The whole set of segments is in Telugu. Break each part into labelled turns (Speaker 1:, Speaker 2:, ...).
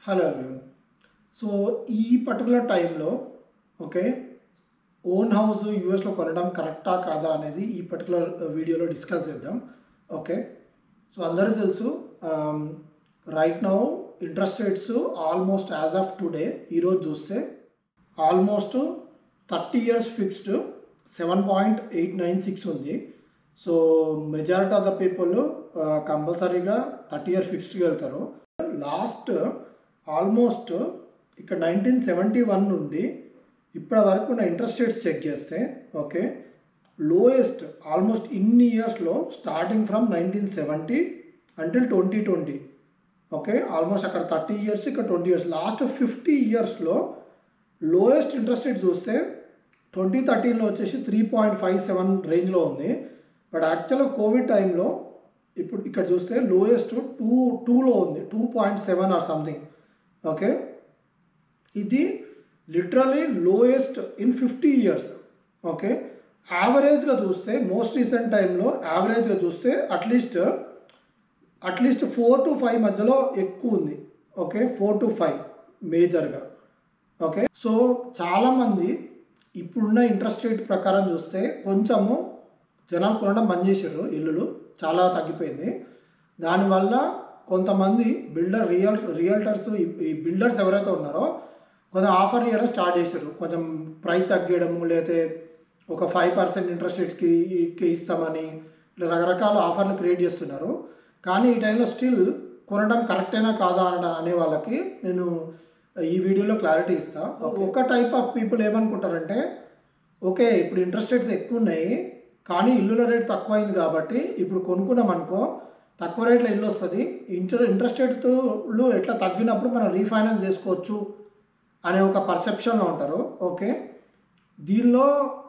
Speaker 1: హలో ఎవ్రీవన్ సో ఈ పర్టికులర్ టైంలో ఓకే ఓన్ హౌస్ యూఎస్లో కొనడం కరెక్టా కాదా అనేది ఈ పర్టికులర్ వీడియోలో డిస్కస్ చేద్దాం ఓకే సో అందరికీ తెలుసు right now interest rates almost as of today ఈరోజు చూస్తే almost thirty years fixed seven point eight nine six ఉంది so majority of the people కంపల్సరీగా థర్టీ ఇయర్ ఫిక్స్డ్కి వెళ్తారు లాస్ట్ ఆల్మోస్ట్ ఇక్కడ నైన్టీన్ సెవెంటీ వన్ నుండి ఇప్పటి వరకు నా ఇంట్రెస్ట్ రేట్స్ చెక్ చేస్తే ఓకే లోయెస్ట్ ఆల్మోస్ట్ ఇన్ని ఇయర్స్లో starting from nineteen seventy until twenty twenty okay almost అక్కడ థర్టీ ఇయర్స్ ఇక్కడ ట్వంటీ ఇయర్స్ లాస్ట్ ఫిఫ్టీ ఇయర్స్లో లోయెస్ట్ ఇంట్రెస్ట్ రేట్ చూస్తే ట్వంటీ థర్టీన్లో వచ్చేసి త్రీ పాయింట్ ఫైవ్ సెవెన్ రేంజ్లో ఉంది బట్ యాక్చువల్గా కోవిడ్ టైంలో ఇప్పుడు ఇక్కడ చూస్తే లోయెస్ట్ టూ టూలో ఉంది two point seven or something okay ఇది literally lowest in fifty years okay యావరేజ్గా చూస్తే మోస్ట్ రీసెంట్ టైంలో యావరేజ్గా చూస్తే at least at least four to five మధ్యలో ఎక్కువ ఉంది ఓకే ఫోర్ టు ఫైవ్ మేజర్గా ఓకే సో చాలామంది ఇప్పుడున్న ఇంట్రెస్ట్ రేట్ ప్రకారం చూస్తే కొంచెము జనాలు కొనడం బంద్ చేశారు ఇల్లులు చాలా తగ్గిపోయింది దానివల్ల కొంతమంది బిల్డర్ రియల్ రియల్టర్స్ ఈ బిల్డర్స్ ఎవరైతే ఉన్నారో కొంచెం ఆఫర్ ఇవ్వడం స్టార్ట్ చేశారు కొంచెం ప్రైస్ తగ్గించడము లేకపోతే ఒక ఫైవ్ పర్సెంట్ ఇంట్రెస్ట్ రేట్స్కి ఇస్తామని ఇట్లా రకరకాల ఆఫర్లు క్రియేట్ చేస్తున్నారు కానీ ఈ టైంలో స్టిల్ కొనడం కరెక్టేనా కాదా అన అనే వాళ్ళకి నేను ఈ వీడియోలో క్లారిటీ ఇస్తా ఒక టైప్ ఆఫ్ పీపుల్ ఏమనుకుంటారంటే ఓకే ఇప్పుడు ఇంట్రెస్ట్ రేట్స్ ఎక్కువ ఉన్నాయి కానీ ఇల్లుల రేట్ తక్కువ అయింది కాబట్టి ఇప్పుడు కొనుక్కున్నాం అనుకో తక్కువ రేట్లో ఇల్లు వస్తుంది ఇంటర్ ఇంట్రెస్ట్ రేట్లు ఎట్లా తగ్గినప్పుడు మనం రీఫైనాన్స్ చేసుకోవచ్చు అనే ఒక పర్సెప్షన్లో ఉంటారు ఓకే దీనిలో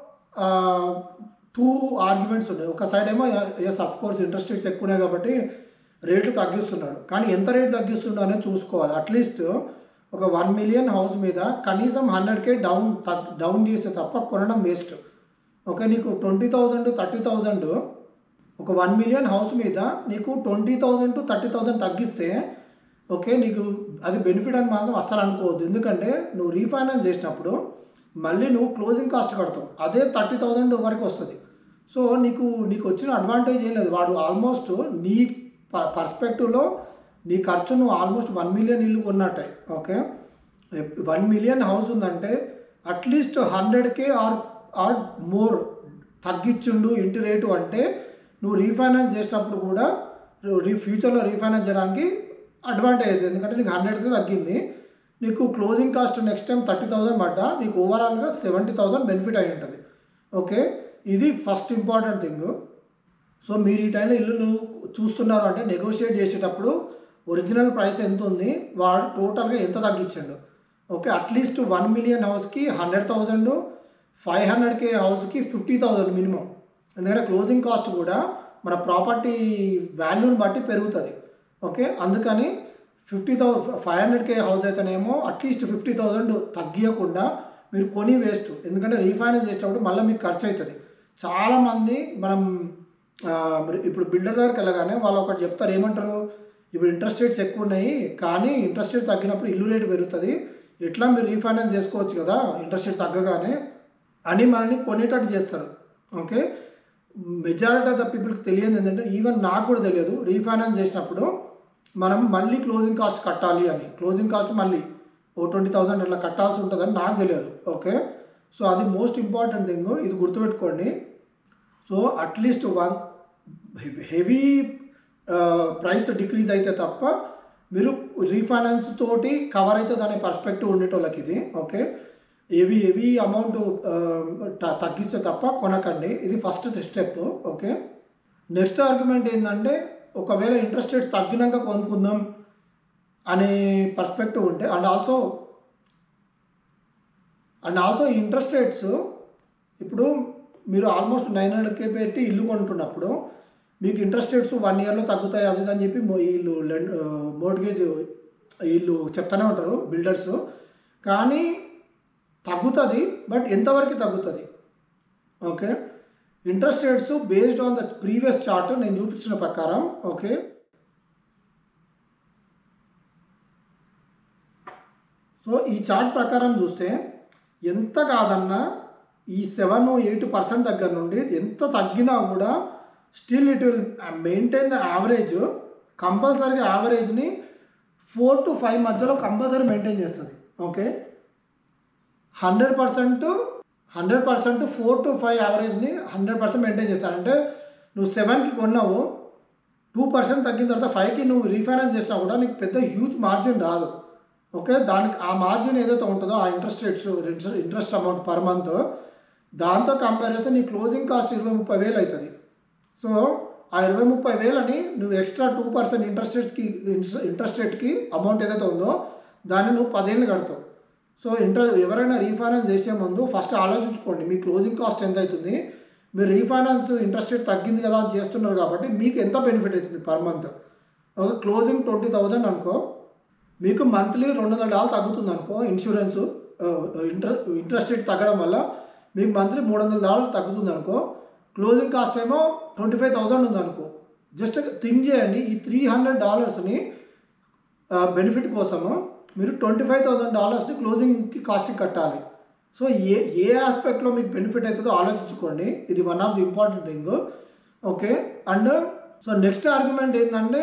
Speaker 1: టూ ఆర్గ్యుమెంట్స్ ఉన్నాయి ఒక సైడ్ ఏమో yes of course interest rates ఎక్కువనే కాబట్టి రేట్లు తగ్గిస్తున్నాడు కానీ ఎంత రేట్ తగ్గిస్తుండో అనేది చూసుకోవాలి అట్లీస్ట్ ఒక వన్ మిలియన్ హౌస్ మీద కనీసం హండ్రెడ్ కే డౌన్ డౌన్ చేస్తే తప్ప కొనడం వేస్ట్ ఓకే నీకు ట్వంటీ థౌజండ్ థర్టీ థౌజండ్ ఒక వన్ మిలియన్ హౌస్ మీద నీకు twenty thousand to thirty thousand తగ్గిస్తే ఓకే నీకు అది బెనిఫిట్ అని మాత్రం అస్సలు అనుకోవద్దు ఎందుకంటే నువ్వు రీఫైనాన్స్ చేసినప్పుడు మళ్ళీ నువ్వు క్లోజింగ్ కాస్ట్ కడతావు అదే థర్టీ థౌజండ్ వరకు వస్తుంది సో నీకు నీకు వచ్చిన అడ్వాంటేజ్ ఏం లేదు వాడు ఆల్మోస్ట్ నీ పర్స్పెక్టివ్లో నీ ఖర్చు నువ్వు ఆల్మోస్ట్ వన్ మిలియన్ ఇల్లు కొన్నట్టే ఓకే వన్ మిలియన్ హౌస్ ఉందంటే at least hundred K or or more తగ్గించుండు ఇంటి రేటు అంటే నువ్వు రీఫైనాన్స్ చేసినప్పుడు కూడా రీ ఫ్యూచర్లో రీఫైనాన్స్ చేయడానికి అడ్వాంటేజ్ అవుతుంది ఎందుకంటే నీకు హండ్రెడ్కి తగ్గింది నీకు closing cost next time thirty thousand పడ్డా నీకు ఓవరాల్గా సెవెంటీ థౌసండ్ బెనిఫిట్ అయి ఉంటుంది ఓకే ఇది ఫస్ట్ ఇంపార్టెంట్ థింగ్ సో మీరు ఈ టైంలో ఇల్లు చూస్తున్నారు అంటే నెగోషియేట్ చేసేటప్పుడు ఒరిజినల్ ప్రైస్ ఎంత ఉంది వాడు టోటల్గా ఎంత తగ్గించండు ఓకే అట్లీస్ట్ వన్ మిలియన్ హౌస్కి hundred thousand five hundred K హౌస్కి ఫిఫ్టీ థౌజండ్ మినిమం ఎందుకంటే క్లోజింగ్ కాస్ట్ కూడా మన ప్రాపర్టీ వాల్యూని బట్టి పెరుగుతుంది ఓకే అందుకని fifty thou five hundred K house అయితేనేమో అట్లీస్ట్ ఫిఫ్టీ థౌజండ్ తగ్గియకుండా మీరు కొని వేస్ట్ ఎందుకంటే రీఫైనాన్స్ చేసేటప్పుడు మళ్ళీ మీకు ఖర్చు అవుతుంది చాలామంది మనం ఇప్పుడు బిల్డర్ దగ్గరికి వెళ్ళగానే వాళ్ళు ఒకటి చెప్తారు ఏమంటారు ఇప్పుడు ఇంట్రెస్ట్ రేట్స్ ఎక్కువ ఉన్నాయి కానీ ఇంట్రెస్ట్ రేట్ తగ్గినప్పుడు ఇల్లు రేటు పెరుగుతుంది ఎట్లా మీరు రీఫైనాన్స్ చేసుకోవచ్చు కదా ఇంట్రెస్ట్ రేట్ తగ్గగానే అని మనల్ని కొనేటట్టు చేస్తారు ఓకే మెజారిటీ ఆఫ్ ద పీపుల్కి తెలియదు ఏంటంటే ఈవెన్ నాకు కూడా తెలియదు రీఫైనాన్స్ చేసినప్పుడు మనం మళ్ళీ క్లోజింగ్ కాస్ట్ కట్టాలి అని క్లోజింగ్ కాస్ట్ మళ్ళీ ఓ ట్వంటీ థౌసండ్ అట్లా కట్టాల్సి ఉంటుందని నాకు తెలియదు ఓకే సో అది మోస్ట్ ఇంపార్టెంట్ థింగ్ ఇది గుర్తుపెట్టుకోండి so at least one heavy price decrease అయితే తప్ప మీరు రీఫైనాన్స్ తోటి కవర్ అయితే దాని పర్స్పెక్టివ్ ఉండేటోళ్ళకి ఇది ఓకే ఏవి ఏవి అమౌంట్ తగ్గిస్తే తప్ప కొనకండి ఇది first step okay next argument ఏంటంటే ఒకవేళ ఇంట్రెస్ట్ రేట్స్ తగ్గినాక కొనుక్కుందాం అనే పర్స్పెక్టివ్ ఉంటే and also and also interest rates ఇప్పుడు మీరు ఆల్మోస్ట్ నైన్ హండ్రెడ్కే పెట్టి ఇల్లు కొంటున్నప్పుడు మీకు ఇంట్రెస్ట్ రేట్స్ వన్ ఇయర్లో తగ్గుతాయి అది అని చెప్పి వీళ్ళు మోర్గేజ్ వీళ్ళు చెప్తూనే ఉంటారు బిల్డర్స్ కానీ తగ్గుతుంది బట్ ఎంతవరకు తగ్గుతుంది okay interest rates based on the previous chart నేను చూపించిన ప్రకారం ఓకే సో ఈ చార్ట్ ప్రకారం చూస్తే ఎంత కాదన్నా ఈ సెవెన్ ఎయిట్ పర్సెంట్ దగ్గర నుండి ఎంత తగ్గినా కూడా still it will maintain the average కంపల్సరీగా యావరేజ్ని ఫోర్ టు ఫైవ్ మధ్యలో కంపల్సరీ మెయింటైన్ చేస్తుంది okay hundred percent hundred percent four to five యావరేజ్ని హండ్రెడ్ పర్సెంట్ మెయింటైన్ చేస్తాను అంటే నువ్వు సెవెన్కి కొన్నావు టూ పర్సెంట్ తగ్గిన తర్వాత ఫైవ్కి నువ్వు రీఫైనాన్స్ చేసినా కూడా నీకు పెద్ద హ్యూజ్ మార్జిన్ రాదు ఓకే దానికి ఆ మార్జిన్ ఏదైతే ఉంటుందో ఆ interest rates interest amount per month దాంతో కంపేర్ చేస్తే నీ క్లోజింగ్ కాస్ట్ ఇరవై ముప్పై వేలు అవుతుంది సో ఆ ఇరవై ముప్పై వేలని నువ్వు ఎక్స్ట్రా టూ పర్సెంట్ ఇంట్రెస్ట్ రేట్స్కి ఇంట్రెస్ట్ రేట్కి అమౌంట్ ఏదైతే ఉందో దాన్ని నువ్వు పదేళ్ళు కడతావు సో ఇంటర్ ఎవరైనా రీఫైనాన్స్ చేసే ముందు ఫస్ట్ ఆలోచించుకోండి మీ క్లోజింగ్ కాస్ట్ ఎంత అవుతుంది మీరు రీఫైనాన్స్ ఇంట్రెస్ట్ రేట్ తగ్గింది కదా అని చేస్తున్నారు కాబట్టి మీకు ఎంత బెనిఫిట్ అవుతుంది పర్ మంత్ ఒక క్లోజింగ్ ట్వంటీ థౌజండ్ అనుకో మీకు మంత్లీ రెండు వందల డాలర్ తగ్గుతుంది అనుకో ఇన్సూరెన్స్ ఇంట్రెస్ట్ ఇంట్రెస్ట్ రేట్ తగ్గడం వల్ల మీకు మంత్లీ మూడు వందల డాలర్ తగ్గుతుంది అనుకో క్లోజింగ్ కాస్ట్ ఏమో ట్వంటీ ఫైవ్ థౌజండ్ ఉంది అనుకో జస్ట్ థింక్ చేయండి ఈ త్రీ హండ్రెడ్ డాలర్స్ని బెనిఫిట్ కోసము మీరు ట్వంటీ ఫైవ్ థౌసండ్ డాలర్స్ని క్లోజింగ్కి కాస్ట్కి కట్టాలి సో ఏ ఏ ఆస్పెక్ట్లో మీకు బెనిఫిట్ అవుతుందో ఆలోచించుకోండి ఇది one of the important thing okay and so next argument ఏంటంటే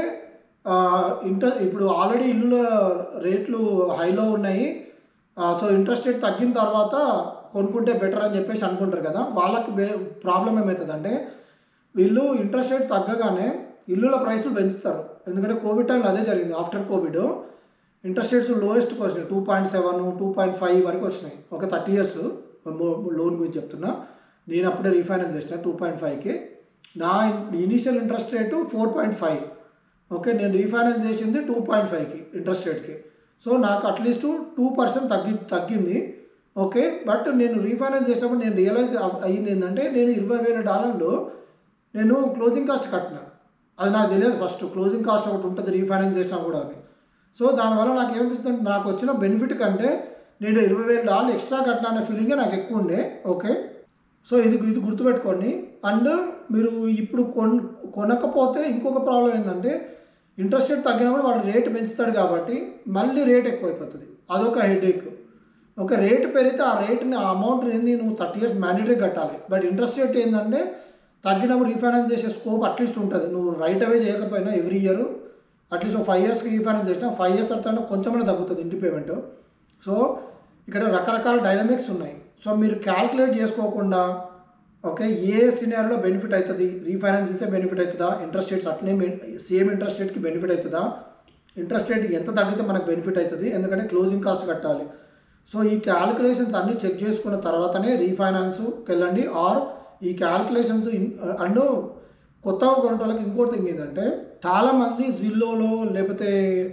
Speaker 1: ఇంటర్ ఇప్పుడు ఆల్రెడీ ఇల్లుల రేట్లు హైలో ఉన్నాయి సో ఇంట్రెస్ట్ రేట్ తగ్గిన తర్వాత కొనుక్కుంటే బెటర్ అని చెప్పేసి అనుకుంటారు కదా వాళ్ళకి ప్రాబ్లం ఏమవుతుందంటే వీళ్ళు ఇంట్రెస్ట్ రేట్ తగ్గగానే ఇల్లుల ప్రైసులు పెంచుతారు ఎందుకంటే కోవిడ్ టైంలో అదే జరిగింది ఆఫ్టర్ కోవిడ్ ఇంట్రెస్ట్ రేట్స్ లోయెస్ట్కి వచ్చినాయి two point seven two point five వరకు వచ్చినాయి ఒక థర్టీ ఇయర్స్ లోన్ గురించి చెప్తున్నా నేను అప్పుడే రీఫైనాన్స్ చేసిన టూ పాయింట్ ఫైవ్కి నా initial interest rate four point five okay నేను రీఫైనాన్స్ చేసింది టూ పాయింట్ ఫైవ్కి ఇంట్రెస్ట్ రేట్కి సో నాకు అట్లీస్ట్ టూ పర్సెంట్ తగ్గి తగ్గింది ఓకే బట్ నేను రీఫైనాన్స్ చేసినప్పుడు నేను రియలైజ్ అయ్యింది ఏంటంటే నేను ఇరవై వేల డాలర్లు నేను క్లోజింగ్ కాస్ట్ కట్టిన అది నాకు తెలియదు ఫస్ట్ క్లోజింగ్ కాస్ట్ ఒకటి ఉంటుంది రీఫైనాన్స్ చేసినా కూడా అని సో దానివల్ల నాకు ఏమనిపిస్తుంది నాకు వచ్చిన బెనిఫిట్ కంటే నేను ఇరవై వేల డాలర్లు ఎక్స్ట్రా కట్టిన అనే ఫీలింగే నాకు ఎక్కువ ఉండే ఓకే సో ఇది ఇది గుర్తుపెట్టుకోండి అండ్ మీరు ఇప్పుడు కొన్ కొనకపోతే ఇంకొక ప్రాబ్లం ఏంటంటే ఇంట్రెస్ట్ రేట్ తగ్గినప్పుడు వాడు రేట్ పెంచుతాడు కాబట్టి మళ్ళీ రేట్ ఎక్కువైపోతుంది అదొక హెడేక్ ఒక రేటు పెరిగితే ఆ రేట్ని ఆ అమౌంట్ ఏంది నువ్వు థర్టీ ఇయర్స్ మ్యాండేటరీ కట్టాలి బట్ ఇంట్రెస్ట్ రేట్ ఏంటంటే తగ్గినప్పుడు రీఫైనాన్స్ చేసే స్కోప్ అట్లీస్ట్ ఉంటుంది నువ్వు రైట్ అవే చేయకపోయినా ఎవ్రీ ఇయర్ అట్లీస్ట్ ఒక ఫైవ్ ఇయర్స్కి రీఫైనాన్స్ చేసినా ఫైవ్ ఇయర్స్ తర్వాత కొంచెమైనా తగ్గుతుంది ఇంటి పేమెంట్ సో ఇక్కడ రకరకాల డైనమిక్స్ ఉన్నాయి సో మీరు క్యాల్కులేట్ చేసుకోకుండా ఓకే ఏ సినియాలో బెనిఫిట్ అవుతుంది రీఫైనాన్స్ చేస్తే బెనిఫిట్ అవుతుందా ఇంట్రెస్ట్ రేట్స్ అట్లనే సేమ్ ఇంట్రెస్ట్ రేట్కి బెనిఫిట్ అవుతుందా ఇంట్రెస్ట్ రేట్ ఎంత తగ్గితే మనకు బెనిఫిట్ అవుతుంది ఎందుకంటే క్లోజింగ్ కాస్ట్ కట్టాలి సో ఈ క్యాలిక్యులేషన్స్ అన్నీ చెక్ చేసుకున్న తర్వాతనే రీఫైనాన్స్కి వెళ్ళండి ఆర్ ఈ క్యాలిక్యులేషన్స్ అండ్ కొత్తగా కొనటోళ్ళకి ఇంకోటి థింగ్ ఏంటంటే చాలామంది జిల్లోలో లేకపోతే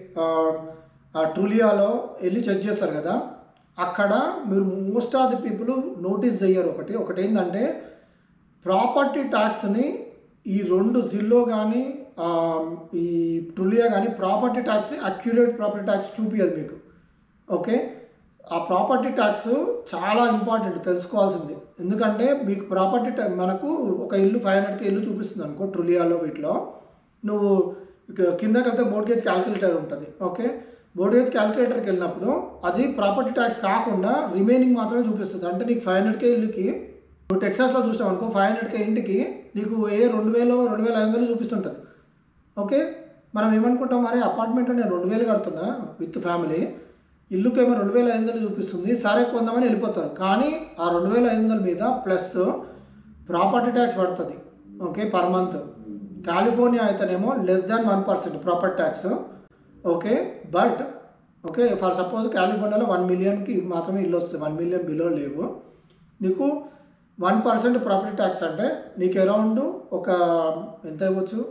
Speaker 1: ట్రూలియాలో వెళ్ళి చెక్ చేస్తారు కదా అక్కడ మీరు most of the people notice చెయ్యరు ఒకటి ఒకటి ఏంటంటే ప్రాపర్టీ ట్యాక్స్ని ఈ రెండు జిల్లో కానీ ఈ ట్రులియా కానీ ప్రాపర్టీ ట్యాక్స్ని అక్యురేట్ ప్రాపర్టీ ట్యాక్స్ చూపించదు మీకు ఓకే ఆ ప్రాపర్టీ ట్యాక్స్ చాలా ఇంపార్టెంట్ తెలుసుకోవాల్సింది ఎందుకంటే మీకు ప్రాపర్టీ ట్యా మనకు ఒక ఇల్లు ఫైవ్ హండ్రెడ్కి ఇల్లు చూపిస్తుంది అనుకో ట్రులియాలో వీటిలో నువ్వు కిందకి వెళ్తే మోర్గేజ్ క్యాల్కులేటర్ ఉంటుంది ఓకే మోర్గేజ్ క్యాల్కులేటర్కి వెళ్ళినప్పుడు అది ప్రాపర్టీ ట్యాక్స్ కాకుండా రిమైనింగ్ మాత్రమే చూపిస్తుంది అంటే నీకు ఫైవ్ హండ్రెడ్కే ఇల్లుకి నువ్వు టెక్సాస్లో చూసావు అనుకో ఫైవ్ హండ్రెడ్కే ఇంటికి నీకు ఏ రెండు వేలు రెండు వేల ఐదు వందలు చూపిస్తుంటుంది ఓకే మనం ఏమనుకుంటాం మరి అపార్ట్మెంట్లో నేను రెండు వేలు కడుతున్నా విత్ ఫ్యామిలీ ఇల్లుకేమో రెండు వేల ఐదు వందలు చూపిస్తుంది సరే కొందామని వెళ్ళిపోతారు కానీ ఆ రెండు వేల ఐదు వందల మీద ప్లస్ ప్రాపర్టీ ట్యాక్స్ పడుతుంది ఓకే పర్ మంత్ కాలిఫోర్నియా అయితేనేమో less than one percent property tax okay but okay for suppose కాలిఫోర్నియాలో వన్ మిలియన్కి మాత్రమే ఇల్లు వస్తుంది వన్ మిలియన్ బిలో లేవు నీకు వన్ పర్సెంట్ ప్రాపర్టీ ట్యాక్స్ అంటే నీకు అరౌండ్ ఒక ఎంత ఇవ్వచ్చు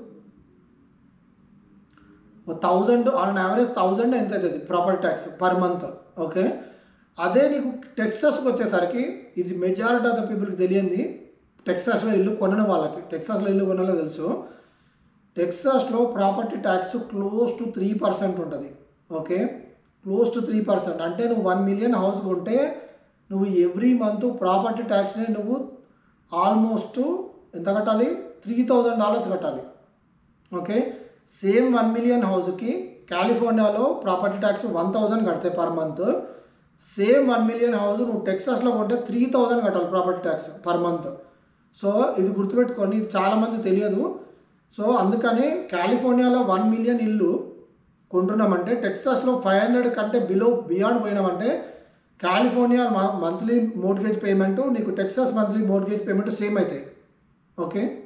Speaker 1: థౌజండ్ ఆన్ యావరేజ్ థౌజండ్ ఎంత అవుతుంది property tax per month okay అదే నీకు టెక్సాస్కి వచ్చేసరికి ఇది మెజారిటీ ఆఫ్ ద పీపుల్కి తెలియంది టెక్సాస్లో ఇల్లు కొనని వాళ్ళకి టెక్సాస్లో ఇల్లు కొనాలో తెలుసు టెక్సాస్లో property tax close to three percent ఉంటుంది okay close to three percent అంటే నువ్వు వన్ మిలియన్ హౌస్ కొంటే నువ్వు ఎవ్రీ మంత్ ప్రాపర్టీ ట్యాక్స్ని నువ్వు ఆల్మోస్ట్ ఎంత కట్టాలి త్రీ థౌజండ్ డాలర్స్ కట్టాలి ఓకే సేమ్ వన్ మిలియన్ హౌస్కి కాలిఫోర్నియాలో ప్రాపర్టీ ట్యాక్స్ వన్ థౌజండ్ కడితే per month same one million house నువ్వు టెక్సాస్లో కొంటే త్రీ థౌజండ్ కట్టాలి property tax per month so ఇది గుర్తుపెట్టుకోండి ఇది చాలామంది తెలియదు సో అందుకని కాలిఫోర్నియాలో వన్ మిలియన్ ఇల్లు కొంటున్నామంటే టెక్సాస్లో ఫైవ్ హండ్రెడ్ కంటే బిలో బియాండ్ పోయినామంటే కాలిఫోర్నియా మంత్లీ మోర్గేజ్ పేమెంట్ నీకు Texas monthly mortgage payment same అవుతాయి ఓకే